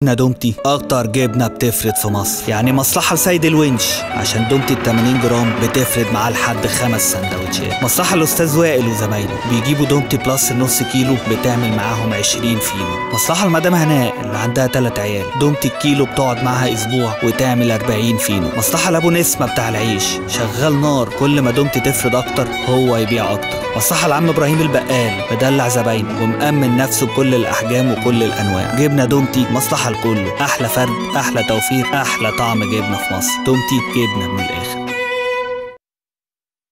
جبنة دومتي أكتر جبنة بتفرد في مصر يعني مصلحة لسيد الونش عشان دومتي ال 80 جرام بتفرد معاه لحد خمس سندوتشات مصلحة الأستاذ وائل وزمايله بيجيبوا دومتي بلس النص كيلو بتعمل معاهم 20 فينو مصلحة المدام هناء اللي عندها تلات عيال دومتي الكيلو بتقعد معاها أسبوع وتعمل 40 فينو مصلحة لأبو نسمة بتاع العيش شغال نار كل ما دومتي تفرد أكتر هو يبيع أكتر مصلحة لعم إبراهيم البقال مدلع زباينه ومأمن نفسه بكل الأحجام وكل الأنواع جبنة دومتي مصلحة لكله أحلى فرد أحلى توفير أحلى طعم جبنة في مصر دومتي جبنة من الآخر